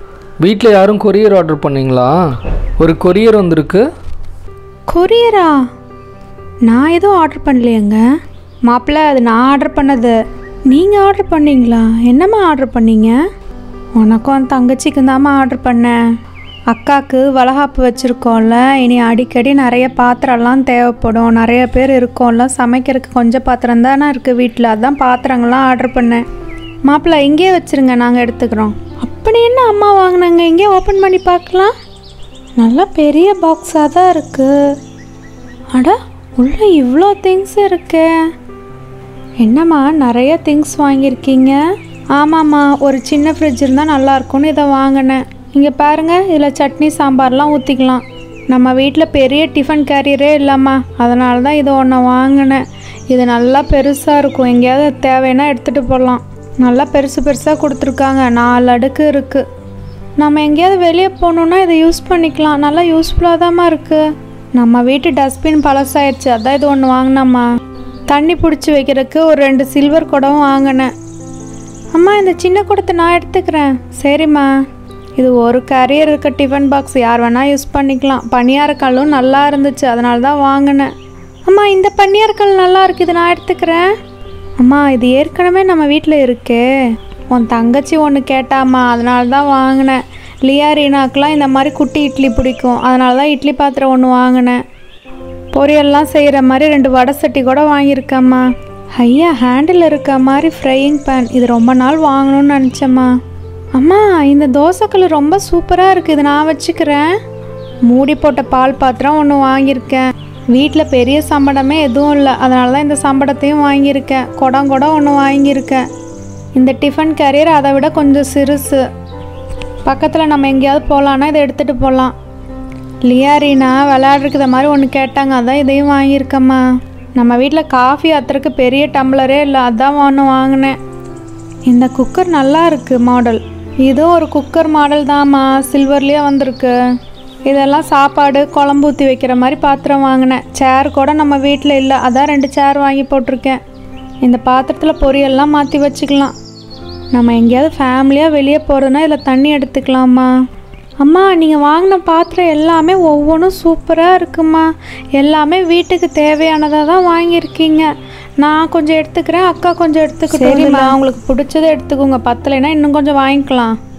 வீட்டில் யாரும் courier order பண்ணீங்களா ஒரு கொரியர் வந்திருக்கு கொரியரா நான் எதுவும் ஆர்டர் பண்ணலையேங்க மாப்பிள்ள அது நான் ஆர்டர் பண்ணது நீங்கள் ஆர்டர் பண்ணீங்களா என்னம்மா ஆர்டர் பண்ணீங்க உனக்கும் தங்கச்சிக்கும் தாம்மா ஆர்டர் பண்ணேன் அக்காவுக்கு வளகாப்பு வச்சுருக்கோம்ல இனி அடிக்கடி நிறைய பாத்திரம்லாம் தேவைப்படும் நிறைய பேர் இருக்கோம்ல சமைக்கிறதுக்கு கொஞ்சம் பாத்திரம் தானே இருக்குது வீட்டில் அதான் பாத்திரங்கள்லாம் ஆர்டர் பண்ணேன் மாப்பிள்ள இங்கேயே வச்சுருங்க நாங்கள் எடுத்துக்கிறோம் அப்படி என்ன அம்மா வாங்கினாங்க இங்கே ஓப்பன் பண்ணி பார்க்கலாம் நல்லா பெரிய பாக்ஸாக தான் இருக்குது அட உள்ள இவ்வளோ திங்ஸ் இருக்கே என்னம்மா நிறைய திங்ஸ் வாங்கியிருக்கீங்க ஆமாம்மா ஒரு சின்ன ஃப்ரிட்ஜ் இருந்தால் நல்லாயிருக்கும்னு இதை வாங்கினேன் இங்கே பாருங்கள் இதில் சட்னி சாம்பார்லாம் ஊற்றிக்கலாம் நம்ம வீட்டில் பெரிய டிஃபன் கேரியரே இல்லைம்மா அதனால தான் இதை ஒன்று வாங்கினேன் இது நல்லா பெருசாக இருக்கும் எங்கேயாவது தேவைன்னா எடுத்துகிட்டு போகலாம் நல்லா பெருசு பெருசாக கொடுத்துருக்காங்க நாலு அடுக்கு இருக்குது நம்ம எங்கேயாவது வெளியே போகணுன்னா இதை யூஸ் பண்ணிக்கலாம் நல்லா யூஸ்ஃபுல்லாக தாம்மா இருக்குது நம்ம வீட்டு டஸ்ட்பின் பழசாயிடுச்சு அதான் இது ஒன்று வாங்கினம்மா தண்ணி பிடிச்சி வைக்கிறதுக்கு ஒரு ரெண்டு சில்வர் குடம் வாங்கினேன் அம்மா இந்த சின்ன குடத்தை நான் எடுத்துக்கிறேன் சரிம்மா இது ஒரு கரியர் இருக்க டிஃபன் பாக்ஸ் யார் வேணால் யூஸ் பண்ணிக்கலாம் பனியாரக்கல்லும் நல்லா இருந்துச்சு அதனால தான் வாங்கினேன் அம்மா இந்த பனியாரக்கல் நல்லா இருக்கு இது நான் எடுத்துக்கிறேன் அம்மா இது ஏற்கனவே நம்ம வீட்டில் இருக்கே உன் தங்கச்சி ஒன்று கேட்டாம்மா அதனால தான் வாங்கினேன் லியா ரீனாக்கெலாம் இந்த மாதிரி குட்டி இட்லி பிடிக்கும் அதனால தான் இட்லி பாத்திரம் ஒன்று வாங்கினேன் பொரியல்லாம் செய்கிற மாதிரி ரெண்டு வடை சட்டி கூட வாங்கியிருக்கேம்மா ஐயா ஹேண்டில் இருக்க மாதிரி ஃப்ரையிங் பேன் இது ரொம்ப நாள் வாங்கணும்னு நினச்சேம்மா அம்மா இந்த தோசைக்கல் ரொம்ப சூப்பராக இருக்குது இது நான் வச்சுக்கிறேன் மூடி போட்ட பால் பாத்திரம் ஒன்று வாங்கியிருக்கேன் வீட்டில் பெரிய சம்படமே எதுவும் இல்லை அதனால தான் இந்த சம்படத்தையும் வாங்கியிருக்கேன் குடம் கூட ஒன்று வாங்கியிருக்கேன் இந்த டிஃபன் கேரியர் அதை விட கொஞ்சம் சிறுசு பக்கத்தில் நம்ம எங்கேயாவது போகலான்னா இதை எடுத்துகிட்டு போகலாம் லியாரினா விளையாடுறதுக்கு இந்த மாதிரி ஒன்று கேட்டாங்க அதான் இதையும் வாங்கியிருக்கம்மா நம்ம வீட்டில் காஃபி ஆத்துறதுக்கு பெரிய டம்ளரே இல்லை அதான் ஒன்று வாங்கினேன் இந்த குக்கர் நல்லா இருக்கு மாடல் இதுவும் ஒரு குக்கர் மாடல் தாம்மா சில்வர்லேயே வந்திருக்கு இதெல்லாம் சாப்பாடு குழம்பு ஊற்றி வைக்கிற மாதிரி பாத்திரம் வாங்கினேன் சேர் கூட நம்ம வீட்டில் இல்லை அதான் ரெண்டு சேர் வாங்கி போட்டிருக்கேன் இந்த பாத்திரத்தில் பொரியல்லாம் மாற்றி வச்சுக்கலாம் நம்ம எங்கேயாவது ஃபேமிலியாக வெளியே போகிறதுனா இதில் தண்ணி எடுத்துக்கலாமா அம்மா நீங்கள் வாங்கின பாத்திரம் எல்லாமே ஒவ்வொன்றும் சூப்பராக இருக்குமா எல்லாமே வீட்டுக்கு தேவையானதாக தான் வாங்கியிருக்கீங்க நான் கொஞ்சம் எடுத்துக்கிறேன் அக்கா கொஞ்சம் எடுத்துக்கிட்டோம் சரிம்மா உங்களுக்கு பிடிச்சதை எடுத்துக்கோங்க பத்தலைன்னா இன்னும் கொஞ்சம் வாங்கிக்கலாம்